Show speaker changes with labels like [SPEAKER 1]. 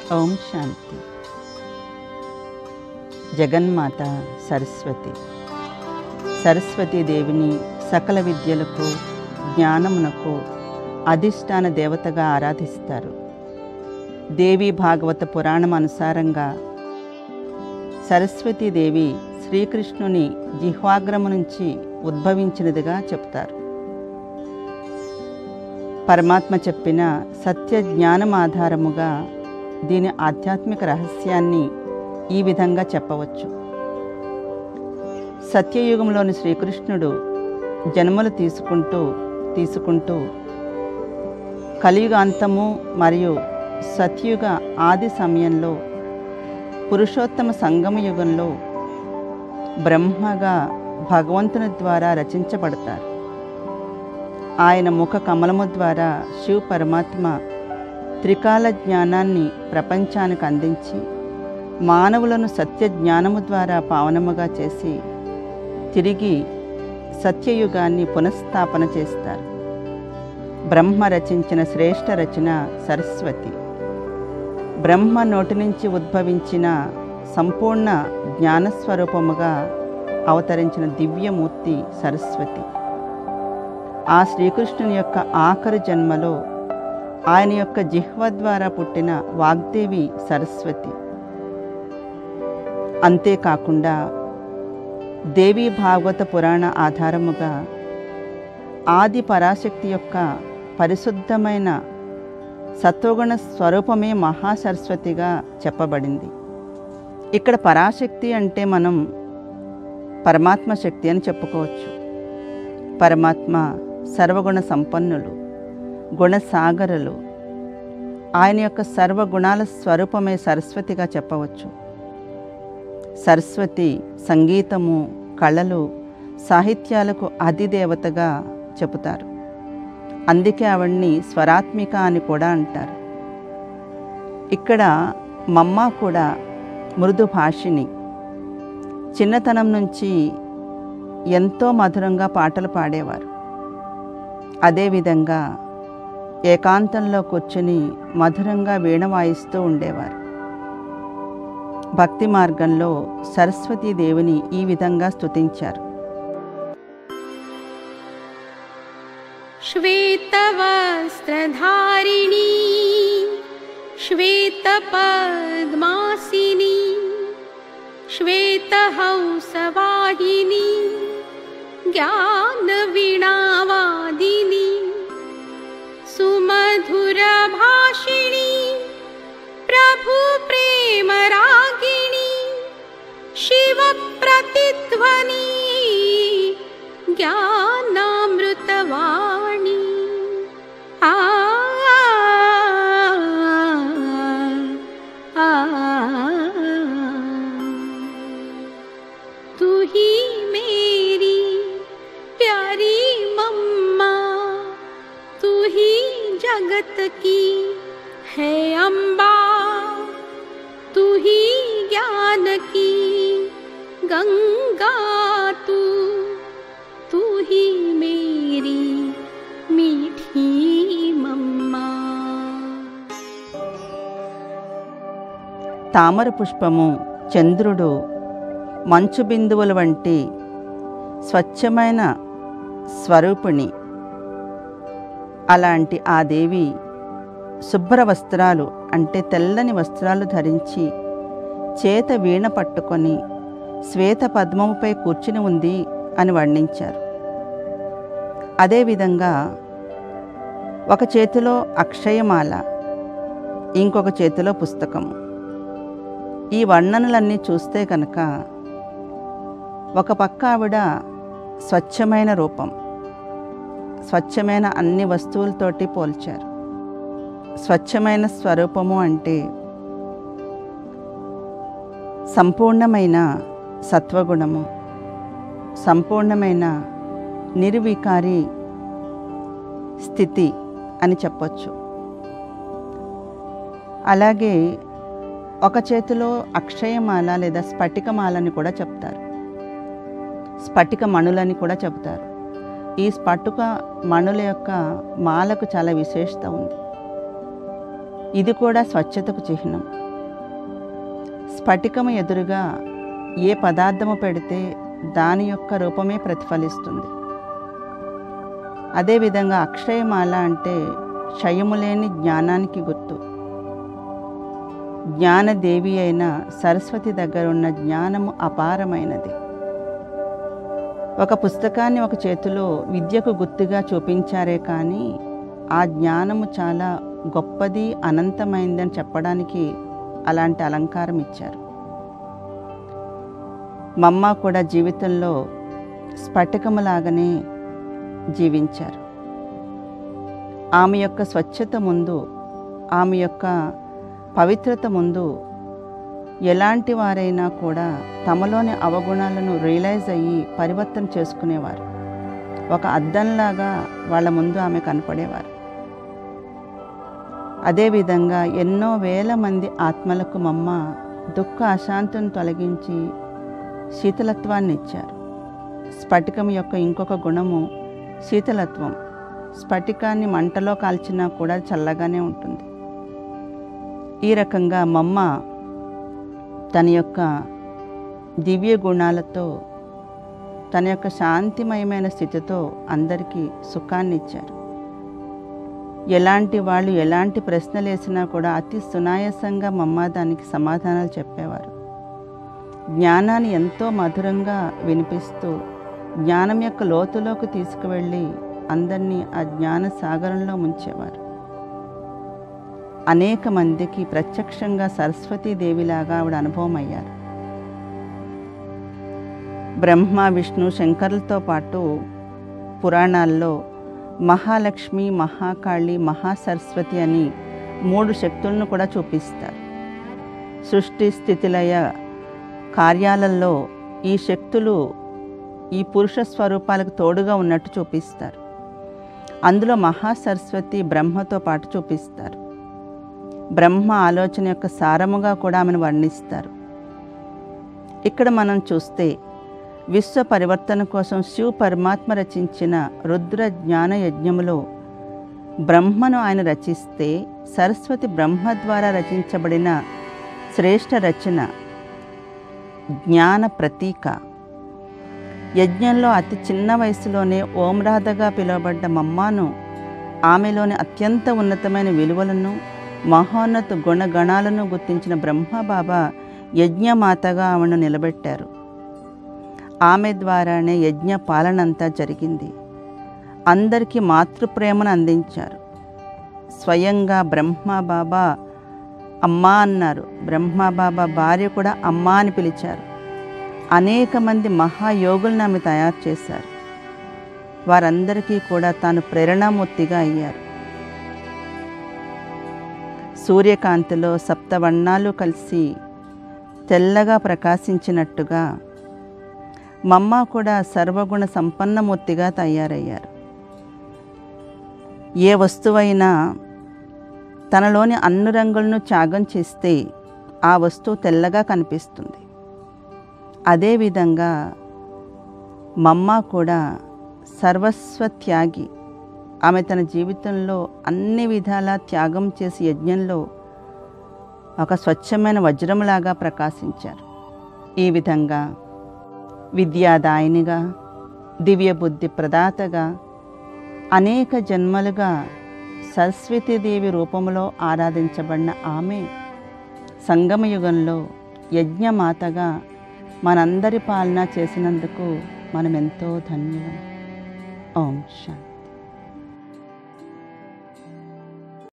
[SPEAKER 1] ఓం శాంతి జగన్మాత సరస్వతి సరస్వతీదేవిని సకల విద్యలకు జ్ఞానమునకు అధిష్టాన దేవతగా ఆరాధిస్తారు దేవి భాగవత పురాణం అనుసారంగా సరస్వతీదేవి శ్రీకృష్ణుని జిహ్వాగ్రము నుంచి ఉద్భవించినదిగా చెప్తారు పరమాత్మ చెప్పిన సత్య జ్ఞానం ఆధారముగా దీని ఆధ్యాత్మిక రహస్యాన్ని ఈ విధంగా చెప్పవచ్చు సత్యయుగంలోని శ్రీకృష్ణుడు జన్మలు తీసుకుంటూ తీసుకుంటూ కలియుగ అంతము మరియు సత్యుగ ఆది సమయంలో పురుషోత్తమ సంగమ యుగంలో బ్రహ్మగా భగవంతుని ద్వారా రచించబడతారు ఆయన ముఖ కమలము ద్వారా శివ పరమాత్మ త్రికాల జ్ఞానాన్ని ప్రపంచానికి అందించి మానవులను సత్య జ్ఞానము ద్వారా పావనముగా చేసి తిరిగి సత్యయుగాన్ని పునఃస్థాపన చేస్తారు బ్రహ్మ రచించిన శ్రేష్ఠ రచన సరస్వతి బ్రహ్మ నోటి నుంచి ఉద్భవించిన సంపూర్ణ జ్ఞానస్వరూపముగా అవతరించిన దివ్యమూర్తి సరస్వతి ఆ శ్రీకృష్ణుని యొక్క ఆఖరి జన్మలో ఆయన యొక్క జిహ్వ ద్వారా పుట్టిన వాగ్దేవి సరస్వతి అంతేకాకుండా దేవీ భాగవత పురాణ ఆధారముగా ఆది పరాశక్తి యొక్క పరిశుద్ధమైన సత్వగుణ స్వరూపమే మహాసరస్వతిగా చెప్పబడింది ఇక్కడ పరాశక్తి అంటే మనం పరమాత్మ శక్తి అని చెప్పుకోవచ్చు పరమాత్మ సర్వగుణ సంపన్నులు గుణసాగరులు ఆయన యొక్క సర్వగుణాల స్వరూపమే సరస్వతిగా చెప్పవచ్చు సరస్వతి సంగీతము కళలు సాహిత్యాలకు అధిదేవతగా చెబుతారు అందుకే ఆవిడ్ని స్వరాత్మిక అని కూడా అంటారు ఇక్కడ మమ్మ కూడా మృదు భాషిని చిన్నతనం నుంచి ఎంతో మధురంగా పాటలు పాడేవారు అదేవిధంగా ఏకాంతంలో కూర్చుని మధురంగా వీణ వాయిస్తూ ఉండేవారు భక్తి మార్గంలో సరస్వతీదేవిని ఈ విధంగా స్తుతించారు
[SPEAKER 2] श्वेतवस्त्रधारिणी श्वेतपद्मासिनी श्वेतहंसवाहिनी ज्ञानवीणावादिनी सुमधुरभाषिणी प्रभुप्रेमरागिणी शिवप्रतिध्वनि ज्ञानामृतवाणी आ आ, तू ही मेरी प्यारी मम्मा तू ही जगत की है अम्बा तू ही ज्ञान की गंगा तू तू ही मेरी मीठी मम्मा
[SPEAKER 1] తామర పుష్పము చంద్రుడు మంచు బిందువుల వంటి స్వచ్ఛమైన స్వరూపిణి అలాంటి ఆ దేవి శుభ్ర వస్త్రాలు అంటే తెల్లని వస్త్రాలు ధరించి చేత వీణ పట్టుకొని శ్వేత పద్మముపై కూర్చుని ఉంది అని వర్ణించారు అదేవిధంగా ఒక చేతిలో అక్షయమాల ఇంకొక చేతిలో పుస్తకము ఈ వర్ణనలన్నీ చూస్తే కనుక ఒక పక్క ఆవిడ స్వచ్ఛమైన రూపం స్వచ్ఛమైన అన్ని వస్తువులతోటి పోల్చారు స్వచ్ఛమైన స్వరూపము అంటే సంపూర్ణమైన సత్వగుణము సంపూర్ణమైన నిర్వికారి స్థితి అని చెప్పొచ్చు అలాగే ఒక చేతిలో అక్షయమాల లేదా స్ఫటికమాలని కూడా చెప్తారు స్ఫటిక మణులని కూడా చెప్తారు ఈ స్ఫటిక మణుల యొక్క మాలకు చాలా విశేషత ఉంది ఇది కూడా స్వచ్ఛతకు చిహ్నం స్ఫటికము ఎదురుగా ఏ పదార్థము పెడితే దాని యొక్క రూపమే ప్రతిఫలిస్తుంది అదేవిధంగా అక్షయమాల అంటే క్షయము లేని జ్ఞానానికి గుర్తు జ్ఞానదేవి అయిన సరస్వతి దగ్గర ఉన్న జ్ఞానము అపారమైనది ఒక పుస్తకాన్ని ఒక చేతిలో విద్యకు గుర్తుగా చూపించారే కానీ ఆ జ్ఞానము చాలా గొప్పది అనంతమైందని చెప్పడానికి అలాంటి అలంకారం ఇచ్చారు మమ్మ కూడా జీవితంలో స్ఫటికములాగానే జీవించారు ఆమె యొక్క స్వచ్ఛత ముందు ఆమె యొక్క పవిత్రత ముందు ఎలాంటి వారైనా కూడా తమలోని అవగుణాలను రియలైజ్ అయ్యి పరివర్తన చేసుకునేవారు ఒక అద్దంలాగా వాళ్ళ ముందు ఆమె కనపడేవారు అదేవిధంగా ఎన్నో వేల మంది ఆత్మలకు మమ్మ దుఃఖ అశాంతిని తొలగించి శీతలత్వాన్ని ఇచ్చారు స్ఫటికం యొక్క ఇంకొక గుణము శీతలత్వం స్ఫటికాన్ని మంటలో కాల్చినా కూడా చల్లగానే ఉంటుంది ఈ రకంగా మమ్మ తన యొక్క దివ్య గుణాలతో తన యొక్క శాంతిమయమైన స్థితితో అందరికీ సుఖాన్ని ఇచ్చారు ఎలాంటి వాళ్ళు ఎలాంటి ప్రశ్నలు వేసినా కూడా అతి సునాయాసంగా మమ్మ దానికి సమాధానాలు చెప్పేవారు జ్ఞానాన్ని ఎంతో మధురంగా వినిపిస్తూ జ్ఞానం యొక్క లోతులోకి తీసుకువెళ్ళి అందరినీ ఆ జ్ఞాన సాగరంలో ముంచేవారు అనేక మందికి ప్రత్యక్షంగా సరస్వతీదేవిలాగా ఆవిడ అనుభవం అయ్యారు బ్రహ్మ విష్ణు శంకరులతో పాటు పురాణాల్లో మహాలక్ష్మి మహాకాళి మహాసరస్వతి అని మూడు శక్తులను కూడా చూపిస్తారు సృష్టి స్థితిలయ కార్యాలలో ఈ శక్తులు ఈ పురుష స్వరూపాలకు తోడుగా ఉన్నట్టు చూపిస్తారు అందులో మహాసరస్వతి బ్రహ్మతో పాటు చూపిస్తారు బ్రహ్మ ఆలోచన యొక్క సారముగా కూడా ఆమెను వర్ణిస్తారు ఇక్కడ మనం చూస్తే విశ్వ పరివర్తన కోసం శివ పరమాత్మ రచించిన రుద్ర జ్ఞాన యజ్ఞములో బ్రహ్మను ఆయన రచిస్తే సరస్వతి బ్రహ్మ ద్వారా రచించబడిన శ్రేష్ఠ రచన జ్ఞాన ప్రతీక యజ్ఞంలో అతి చిన్న వయసులోనే ఓంరాధగా పిలువబడ్డ మమ్మాను ఆమెలోని అత్యంత ఉన్నతమైన విలువలను మహోన్నత గుణగణాలను గుర్తించిన బ్రహ్మబాబా యజ్ఞమాతగా ఆమెను నిలబెట్టారు ఆమె ద్వారానే యజ్ఞ పాలనంతా జరిగింది అందరికీ మాతృప్రేమను అందించారు స్వయంగా బ్రహ్మబాబా అమ్మా అన్నారు బ్రహ్మబాబా భార్య కూడా అమ్మా అని పిలిచారు అనేక మంది మహాయోగులను ఆమె తయారు చేశారు వారందరికీ కూడా తాను ప్రేరణామూర్తిగా అయ్యారు సూర్యకాంతిలో సప్తవర్ణాలు కలిసి తెల్లగా ప్రకాశించినట్టుగా మమ్మ కూడా సర్వగుణ సంపన్నమూర్తిగా తయారయ్యారు ఏ వస్తువైనా తనలోని అన్ని రంగులను త్యాగం చేస్తే ఆ వస్తువు తెల్లగా కనిపిస్తుంది అదేవిధంగా మమ్మ కూడా సర్వస్వ త్యాగి ఆమె తన జీవితంలో అన్ని విధాల త్యాగం చేసి యజ్ఞంలో ఒక స్వచ్ఛమైన వజ్రంలాగా ప్రకాశించారు ఈ విధంగా విద్యాదాయినిగా దివ్యబుద్ధి ప్రదాతగా అనేక జన్మలుగా సరస్వతీదేవి రూపంలో ఆరాధించబడిన ఆమె సంగమయుగంలో యజ్ఞమాతగా మనందరి పాలన చేసినందుకు మనమెంతో ధన్యులం ఓం శాంతి